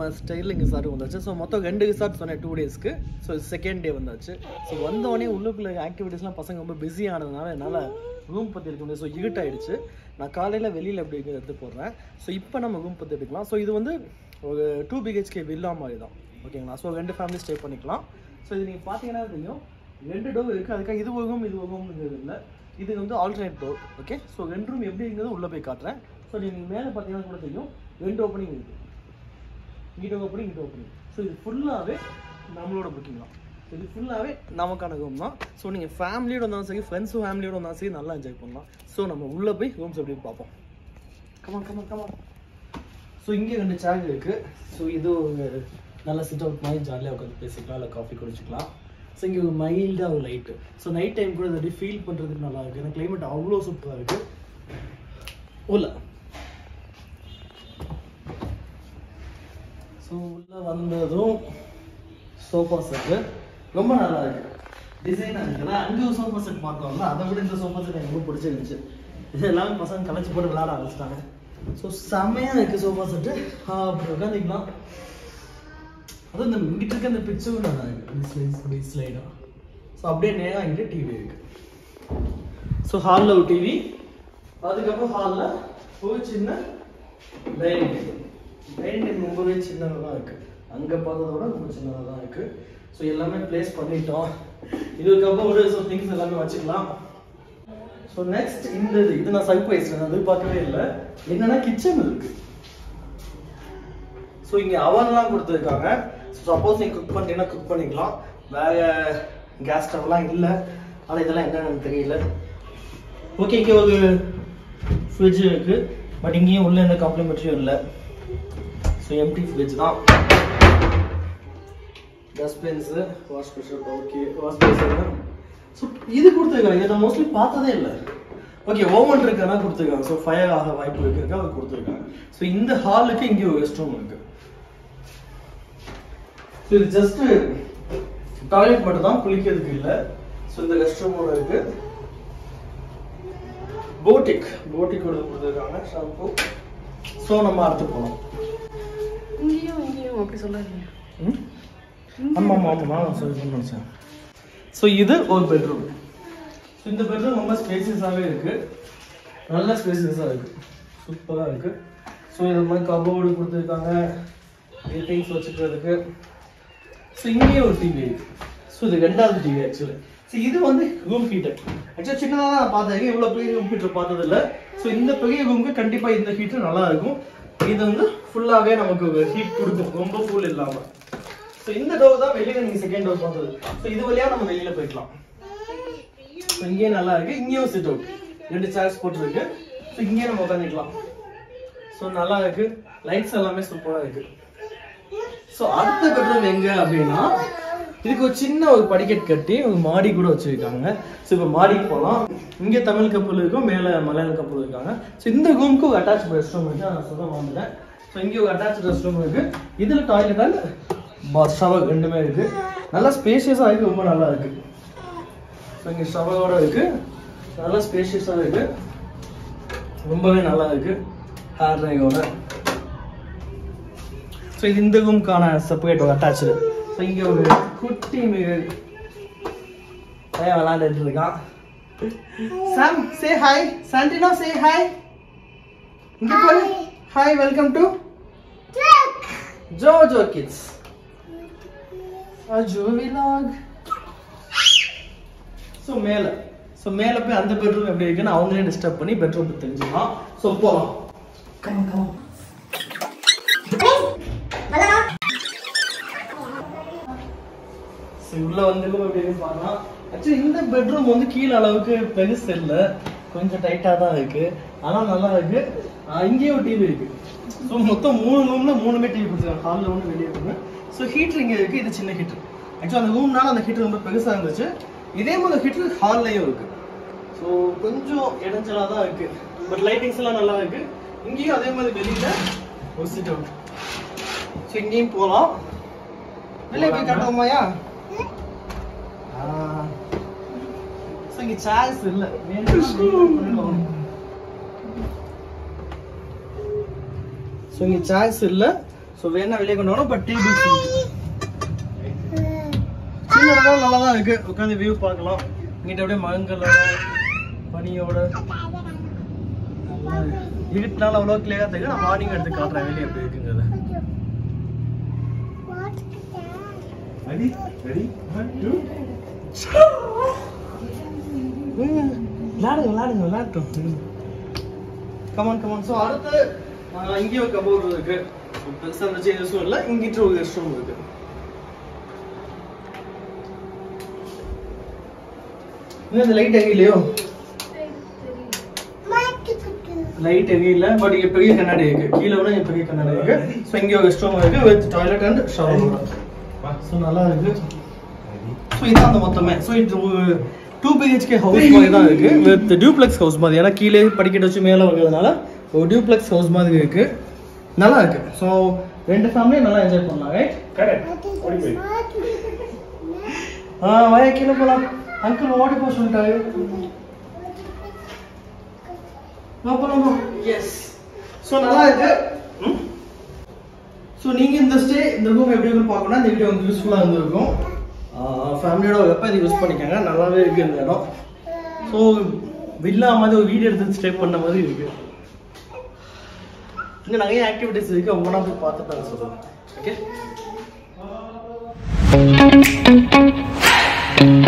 ஸ்டைலில் இங்கே சார் வந்தாச்சு ஸோ மொத்தம் ரெண்டு ரிசார்ட் சொன்னேன் டூ டேஸ்க்கு ஸோ செகண்ட் டே வந்தாச்சு ஸோ வந்தோடனே உள்ளுக்குள்ள ஆக்டிவிட்டீஸ்லாம் பசங்க ரொம்ப பிஸி ஆனதுனால என்னால் ரூம் பற்றி எடுக்க முடியாது ஸோ இருட்டாயிடுச்சு நான் காலையில் வெளியில் எப்படி இருக்கு எடுத்து போடுறேன் ஸோ இப்போ நம்ம ரூம் பற்றி எடுக்கலாம் ஸோ இது வந்து ஒரு டூ பிஹெச்கே வில்லா மாதிரி தான் ஓகேங்களா ஸோ ரெண்டு ஃபேமிலி ஸ்டே பண்ணிக்கலாம் ஸோ இது நீங்கள் பார்த்தீங்கன்னா தெரியும் ரெண்டு டோர் இருக்குது அதுக்காக இது ஒரு ரூம் இது ஒரு ரூம்ங்கிறது இல்லை இது வந்து ஆல்டர்னேட் டோர் ஓகே ஸோ ரெண்டு ரூம் எப்படிங்கிறது உள்ளே போய் காட்டுறேன் ஸோ நீங்கள் மேலே பார்த்தீங்கன்னா கூட தெரியும் ரெண்டு ஓப்பனிங் இருக்குது இங்கிட்ட ஓப்பனிங் இங்கிட்ட ஓப்பனிங் ஸோ இது ஃபுல்லாகவே நம்மளோட புக்கிங் தான் இது ஃபுல்லாகவே நமக்கான ரூம் தான் ஸோ நீங்கள் ஃபேமிலியோட வந்தாலும் சரி ஃப்ரெண்ட்ஸும் ஃபேமிலியோட வந்தாலும் சரி நல்லா என்ஜாய் பண்ணலாம் ஸோ நம்ம உள்ளே போய் ரூம்ஸ் எப்படி பார்ப்போம் கமா கமா கமா ஸோ இங்கே ரெண்டு சேர் இருக்குது ஸோ இது ஒரு நல்ல சிட் அவுட் மாதிரி ஜாலியாக உட்காந்து பேசிக்கலாம் இல்லை காஃபி குடிச்சிக்கலாம் ஸோ இங்கே ஒரு மைல்டாக ஒரு லைட்டு ஸோ நைட் டைம் கூட இதை ஃபீல் பண்ணுறதுக்கு நல்லா இருக்குது ஏன்னா கிளைமேட் அவ்வளோ சூப்பராக இருக்குது உள்ள ஸோ உள்ளே வந்ததும் சோஃபா செட்டு ரொம்ப நல்லா இருக்கு டிசைனாக இருக்குல்ல அங்கே ஒரு சோஃபா செட் பார்த்தோம்ல அதை விட இந்த சோஃபா செட் எனக்கு ரொம்ப பிடிச்சிருந்துச்சு இது எல்லாமே பசங்க கலைச்சி போட்டு விளாட ஆரம்பிச்சிட்டாங்க ஸோ செம்மையாக இருக்குது சோஃபா செட்டு அப்படி உட்காந்துக்கலாம் அதுவும் இந்த இங்கிட்ட இருக்க இந்த பிக்சரும் நல்லா இருக்கு ஸ்லைஸ் இப்படி ஸ்லைடாக ஸோ அப்படியே நேராக இங்கிட்ட டிவி இருக்கு ஸோ ஹாலில் ஒரு டிவி அதுக்கப்புறம் ஹாலில் ஒரு சின்ன டைனிங் டேபிள் டைனிங் டேபிள் ரொம்பவே சின்னதாக தான் இருக்குது அங்கே பார்த்ததோட ரொம்ப சின்னதாக தான் இருக்குது ஸோ எல்லாமே ப்ளேஸ் பண்ணிட்டோம் இதுக்கப்புறம் ஒரு ஸோ திங்ஸ் எல்லாமே வச்சுக்கலாம் ஸோ நெக்ஸ்ட் இந்த இது இது நான் சர்ப்ரைஸ் நான் எதிர்பார்க்கவே இல்லை என்னன்னா கிச்சன் இருக்கு ஸோ இங்கே அவன்லாம் கொடுத்துருக்காங்க சப்போஸ் நீங்கள் குக் பண்ணுறீங்கன்னா குக் பண்ணிக்கலாம் வேற கேஸ் ஸ்டவ்லாம் இல்லை ஆனால் இதெல்லாம் என்னன்னு எனக்கு தெரியல ஓகே இங்கே ஒரு ஃப்ரிட்ஜ் இருக்கு பட் இங்கேயும் உள்ள எந்த காம்ப்ளிமெண்ட்ரியும் இல்லை ஸோ எம்டி ஃப்ரிட்ஜ் தான் டஸ்ட்பின்ஸு wash basin okay wash basin so இது கொடுத்துருக்காங்க இதை மோஸ்ட்லி பார்த்ததே இல்லை ஓகே ஓவன் இருக்கனா கொடுத்துருக்காங்க ஸோ ஃபயர் ஆக வாய்ப்பு இருக்கிறதுக்கு அது கொடுத்துருக்காங்க ஸோ இந்த ஹாலுக்கு இங்கே ஒரு ரெஸ்ட் ரூம் இருக்கு ஸோ இது ஜஸ்ட் டாய்லெட் மட்டும் தான் குளிக்கிறதுக்கு இல்லை ஸோ இந்த ரெஸ்ட் ரூமோட இருக்கு போட்டிக் போட்டிக்கோட கொடுத்துருக்காங்க ஷாம்பு ஸோ நம்ம அடுத்து போகலாம் இங்கேயும் இங்கேயும் அப்படி சொல்லாதீங்க ம் ஆமாம் ஆமாம் ஆமாம் சரி சொன்னேன் சார் ஸோ இது ஒரு பெட்ரூம் ஸோ இந்த பெட்ரூம் ரொம்ப ஸ்பேசியஸாகவே இருக்கு நல்ல ஸ்பேசியஸாக இருக்கு சூப்பராக இருக்கு ஸோ இது மாதிரி கபோர்டு கொடுத்துருக்காங்க திங்ஸ் வச்சுக்கிறதுக்கு ஸோ இங்கேயும் ஒரு டிவி இருக்கு ஸோ இது ரெண்டாவது டிவி ஆக்சுவலி ஸோ இது வந்து ரூம் ஹீட்டர் ஆக்சுவலி சின்னதாக தான் நான் பார்த்தேன் இவ்வளோ பெரிய ரூம் ஹீட்டர் பார்த்ததில்ல ஸோ இந்த பெரிய ரூமுக்கு கண்டிப்பாக இந்த ஹீட்டர் நல்லா இருக்கும் இது வந்து ஃபுல்லாகவே நமக்கு ஹீட் கொடுக்கும் ரொம்ப கூல் இல்லாமல் ஸோ இந்த டோர் தான் வெளியில நீங்க செகண்ட் டோர் பார்த்தது ஸோ இது வழியா நம்ம வெளியில போய்க்கலாம் ஸோ இங்கேயும் நல்லா இருக்கு இங்கேயும் சிட் அவுட் ரெண்டு சேர்ஸ் போட்டுருக்கு ஸோ இங்கேயும் நம்ம உட்காந்துக்கலாம் ஸோ நல்லா இருக்கு லைட்ஸ் எல்லாமே சூப்பரா இருக்கு ஸோ அடுத்த பெட்ரூம் எங்க அப்படின்னா இதுக்கு ஒரு சின்ன ஒரு படிக்கட் கட்டி ஒரு மாடி கூட வச்சிருக்காங்க ஸோ இப்போ மாடிக்கு போகலாம் இங்கே தமிழ் கப்பல் இருக்கும் மேலே மலையாள கப்பல் இருக்காங்க ஸோ இந்த ரூமுக்கு ஒரு அட்டாச் ரெஸ்ட் ரூம் இருக்கு நான் சொல்ல வந்துட்டேன் ஸோ இங்கே ஒரு அட்டாச் ரெஸ்ட் ரூம் இருக்கு இதில் டாய்லெட் அண்ட் பாத் ஷவர் ரெண்டுமே இருக்கு நல்லா ஸ்பேஷியஸாக இருக்கு ரொம்ப நல்லா இருக்கு ஸோ இங்கே ஷவரோட இருக்கு நல்லா ஸ்பேஷியஸாக இருக்கு ரொம்பவே நல்லா இருக்கு ஹேர் ட்ரையோட ஸோ இது இந்த ரூம்க்கான செப்பரேட் ஒரு அட்டாச்சு ஸோ இங்கே ஒரு குட்டி மிக பையன் விளாண்டுட்டு இருக்கான் Sam say hi Santino say hi இங்க பாரு hi welcome to JoJo kids அஜோ விலாக் ஸோ மேலே ஸோ மேலே போய் அந்த பெட்ரூம் எப்படி இருக்குன்னு அவங்களே டிஸ்டர்ப் பண்ணி பெட்ரூம் தெரிஞ்சுக்கலாம் ஸோ போகலாம் கமா கமா ஸோ உள்ள வந்துக்கும் எப்படி இருக்குன்னு பார்க்கலாம் ஆக்சுவலி இந்த பெட்ரூம் வந்து கீழே அளவுக்கு பெருசு இல்லை கொஞ்சம் டைட்டாக தான் இருக்கு ஆனால் நல்லா இருக்கு ஆஹ் இங்கேயும் டிவி இருக்கு ஸோ மொத்தம் மூணு ரூம்ல மூணுமே டிவி கொடுத்துருக்காங்க ஹாலில் ஒன்று வெளியே ஒன்று ஸோ ஹீட்டர் இங்கே இருக்கு இது சின்ன ஹீட்டர் ஆக்சுவலி அந்த ரூம்னால அந்த ஹீட்டர் ரொம்ப பெருசாக இருந்துச்சு இதே மாதிரி ஹீட்டர் ஹால்லையும் இருக்கு ஸோ கொஞ்சம் இடைஞ்சலாக தான் இருக்கு பட் லைட்டிங்ஸ் எல்லாம் நல்லா இருக்கு இங்கேயும் அதே மாதிரி வெளியில ஒரு சிட் அவுட் ஸோ இங்கேயும் போகலாம் வெளியே போய் காட்டுவோமாயா ஸோ இங்கே சார்ஸ் இல்லை ஸோ இங்கே சார்ஸ் இல்லை ஸோ வேணா வெளியே கொண்டு வரோம் பட் டேபிள்ஸ் சின்னதாக நல்லா தான் இருக்கு உட்காந்து வியூ பார்க்கலாம் இங்கிட்ட அப்படியே மரங்களோட பனியோட நல்லா இருக்கு. இருட்டுனால அவ்வளோ கிளியராக தெரியும் நான் மார்னிங் எடுத்து காட்டுறேன் வெளியே எப்படி இருக்குங்கிறத Ready? Ready? One, two. ம், விளையாடுங்க விளையாடுங்க விளையாட்டும் கமான் கமான் ஸோ அடுத்து ஆஹ், இங்கேயும் ஒரு கபோர்டு இருக்கு பெருசாக அந்த சேஞ்சஸும் இல்லை இங்கிட்ட ஒரு ரெஸ்ட் ரூம் இருக்கு இன்னும் இந்த லைட் எங்கேயோ லைட் எங்கேயும் இல்லை பட் இங்கே பெரிய கண்ணாடி இருக்கு கீழே விட இங்க பெரிய கண்ணாடி இருக்கு ஸோ இங்கே ஒரு ரெஸ்ட் ரூம் இருக்கு with toilet and shower so நல்லா இருக்கு ஸோ இதான் அந்த மொத்தமே ஸோ இது ஒரு டூ பிஹெச்கே ஹவுஸ் மாதிரி தான் இருக்கு வித் டியூப்ளெக்ஸ் ஹவுஸ் மாதிரி ஏன்னா கீழே படிக்கட்டு வச்சு மேலே வர்றதுனால ஒரு டியூப்ளெக்ஸ் ஹவுஸ் மாதிரி இருக்கு நல்லா இருக்கு ஸோ ரெண்டு ஃபேமிலியும் நல்லா என்ஜாய் பண்ணலாம் ரைட் Correct. ஓடி போய். ஆ வய கீழே போகலாம் அங்கிள் ஓடி போக சொல்லிட்டாரு வா போலாமா எஸ் ஸோ நல்லா இருக்கு ஸோ நீங்கள் இந்த ஸ்டே இந்த ரூம் எப்படி இருக்குன்னு பார்க்கணும்னா இந்த வீடியோ வந்து யூஸ்ஃபுல்லாக இருந்திருக்கும் ஃபேமிலியோட வெப்ப இது யூஸ் பண்ணிக்கோங்க நல்லாவே இருக்கு இந்த இடம் ஸோ வில்லா மாதிரி ஒரு வீடு எடுத்து ஸ்டே பண்ண மாதிரி இருக்கு இன்னும் நிறைய ஆக்டிவிட்டிஸ் இருக்கு ஒவ்வொன்றா போய் பார்த்துட்டு நான் சொல்லுவேன் ஓகே